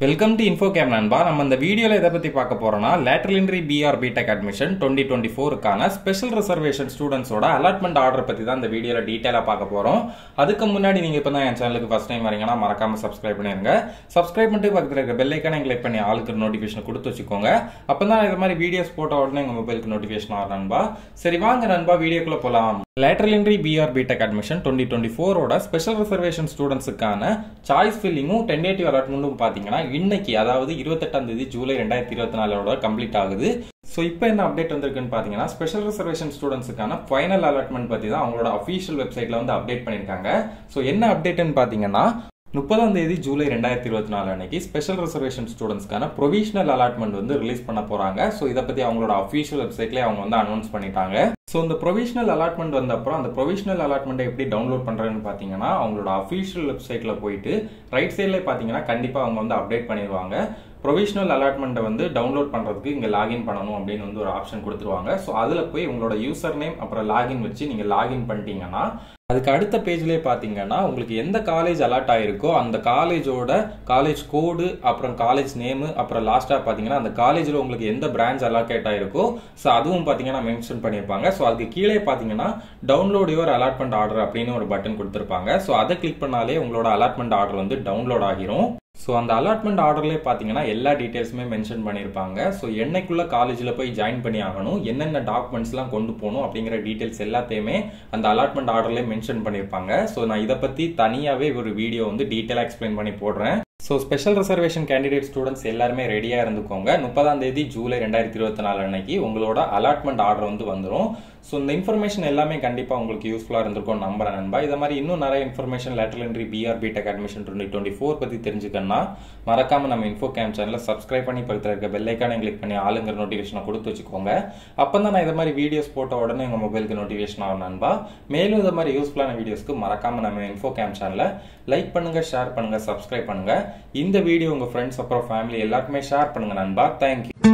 welcome to info game நண்பா நம்ம இந்த வீடியோல எதை பத்தி பார்க்க போறோம்னா lateral entry BR BTech admission twenty twenty ஃபோருக்கான ஸ்பெஷல் ரிசர்வேஷன் ஸ்டூடெண்ட்ஸோட அலாட்மெண்ட் ஆர்டர் பத்தி தான் இந்த வீடியோல டீட்டெயிலா பார்க்க போறோம் அதுக்கு முன்னாடி நீங்க இப்போ தான் என் சேனலுக்கு ஃபர்ஸ்ட் டைம் வரீங்கன்னா மறக்காம சப்ஸ்கிரைப் பண்ணிருங்க சப்ஸ்கிரைப் பண்ணிட்டு பக்கத்தில் இருக்க பெல் ஐக்கானை கிளிக் பண்ணி ஆளுக்கு நோட்டிஃபிகேஷன் கொடுத்து வச்சுக்கோங்க அப்பதான் இது மாதிரி வீடியோஸ் போட்ட உடனே உங்க மொபைலுக்கு நோட்டிஃபிகேஷன் ஆகும் நண்பா சரி வாங்க நண்பா வீடியோக்குள்ள போலாம் lateral entry BR BTech admission twenty twenty ஃபோரோட ஸ்பெஷல் ரிசர்வேஷன் ஸ்டூடெண்ட்ஸுக்கான சாய்ஸ் ஃபில்லிங்கும் டென்டேட்டிவ் அலாட்மெண்ட்டும் பார்த்தீங்கன்னா இன்னைக்கு அதாவது இருபத்தெட்டாம் தேதி ஜூலை ரெண்டாயிரத்தி இருபத்தி நாலோட கம்ப்ளீட் ஆகுது ஸோ இப்போ என்ன அப்டேட் வந்திருக்குன்னு பார்த்தீங்கன்னா ஸ்பெஷல் ரிசர்வேஷன் ஸ்டூடெண்ட்ஸுக்கான ஃபைனல் அலாட்மெண்ட் பற்றி தான் அவங்களோட அஃபீஷியல் வெப்சைட்டில் வந்து அப்டேட் பண்ணியிருக்காங்க ஸோ என்ன அப்டேட்னு பார்த்தீங்கன்னா முப்பதாம் தேதி ஜூலை ரெண்டாயிரத்தி இருபத்தி நாலு அன்னைக்கு ஸ்பெஷல் ரிசர்வேஷன் ஸ்டூடெண்ட்ஸ்க்கான ப்ரொவிஷனல் அலாட்மெண்ட் வந்து ரிலீஸ் பண்ண போறாங்க ஸோ இதை பத்தி அவங்களோட அஃபீஷியல் வெப்சைட்லேயே அவங்க வந்து அனௌன்ஸ் பண்ணிட்டாங்க ஸோ இந்த ப்ரொவிஷனல் அலாட்மெண்ட் வந்த அப்புறம் அந்த ப்ரொவிஷனல் அலாட்மெண்ட்டை எப்படி டவுன்லோட் பண்றதுன்னு பார்த்தீங்கன்னா அவங்களோட அஃபீஷியல் வெப்சைட்ல போயிட்டு ரைட் சைட்ல பார்த்தீங்கன்னா கண்டிப்பாக அவங்க வந்து அப்டேட் பண்ணிடுவாங்க ப்ரொவிஷனல் அலாட்மெண்ட்டை வந்து டவுன்லோட் பண்ணுறதுக்கு இங்கே லாகின் பண்ணணும் அப்படின்னு வந்து ஒரு ஆப்ஷன் கொடுத்துருவாங்க ஸோ அதில் போய் உங்களோட யூசர் நேம் அப்புறம் லாகின் வச்சு நீங்கள் லாகின் பண்ணிட்டீங்கன்னா அதுக்கு அடுத்த பேஜ்லேயே பார்த்தீங்கன்னா உங்களுக்கு எந்த காலேஜ் அலாட் ஆயிருக்கோ அந்த காலேஜோட காலேஜ் கோடு அப்புறம் காலேஜ் நேமு அப்புறம் லாஸ்ட்டாக பார்த்தீங்கன்னா அந்த காலேஜில் உங்களுக்கு எந்த பிரான்ச் அலாக்கேட் ஆயிருக்கோ ஸோ அதுவும் பார்த்தீங்கன்னா மென்ஷன் பண்ணியிருப்பாங்க ஸோ அதுக்கு கீழே பார்த்தீங்கன்னா டவுன்லோட் யுவர் அலாட்மெண்ட் ஆர்டர் அப்படின்னு ஒரு பட்டன் கொடுத்துருப்பாங்க ஸோ அதை கிளிக் பண்ணாலே உங்களோட அலாட்மெண்ட் ஆர்டர் வந்து டவுன்லோட் ஆகிரும் ஸோ அந்த அலாட்மெண்ட் ஆர்டர்லேயே பார்த்தீங்கன்னா எல்லா டீட்டெயில்ஸுமே மென்ஷன் பண்ணியிருப்பாங்க ஸோ என்னைக்குள்ள காலேஜில் போய் ஜாயின் பண்ணி ஆகணும் என்னென்ன டாக்குமெண்ட்ஸ்லாம் கொண்டு போகணும் அப்படிங்கிற டீட்டெயில்ஸ் எல்லாத்தையுமே அந்த அலாட்மெண்ட் ஆர்டர்லேயே மென்ஷன் பண்ணியிருப்பாங்க ஸோ நான் இதை பற்றி தனியாகவே ஒரு வீடியோ வந்து டீட்டெயிலாக எக்ஸ்பிளைன் பண்ணி போடுறேன் so special reservation candidate students எல்லாருமே ரெடியாக இருந்துக்கோங்க முப்பதாம் தேதி ஜூலை ரெண்டாயிரத்தி இருபத்தி நாலு அன்னைக்கு உங்களோட அலாட்மெண்ட் ஆர்டர் வந்து வந்துடும் ஸோ இந்த இன்ஃபர்மேஷன் எல்லாமே கண்டிப்பாக உங்களுக்கு யூஸ்ஃபுல்லாக இருந்திருக்கும் நம்புறேன் நண்பா இதை மாதிரி இன்னும் நிறைய information lateral entry BR BTech admission twenty twenty four பற்றி தெரிஞ்சுக்கணும்னா மறக்காம நம்ம இன்ஃபோ கேம் சேனலை சப்ஸ்கிரைப் பண்ணி பக்கத்தில் இருக்க பெல்லைக்கான கிளிக் பண்ணி ஆளுங்கிற நோட்டிஃபிகேஷனை கொடுத்து வச்சுக்கோங்க அப்போ தான் நான் இதை மாதிரி வீடியோஸ் போட்ட உடனே உங்கள் மொபைலுக்கு நோட்டிஃபிகேஷன் ஆகும் நண்பா மேலும் இது மாதிரி யூஸ்ஃபுல்லான வீடியோஸ்க்கு மறக்காம நம்ம இன்ஃபோ கேம் சேனலை லைக் பண்ணுங்க ஷேர் பண்ணுங்க சப்ஸ்கிரைப் பண்ணுங்க இந்த வீடியோ உங்க ஃப்ரெண்ட்ஸ் அப்புறம் ஃபேமிலி எல்லாருக்குமே ஷேர் பண்ணுங்க நண்பா தேங்க்யூ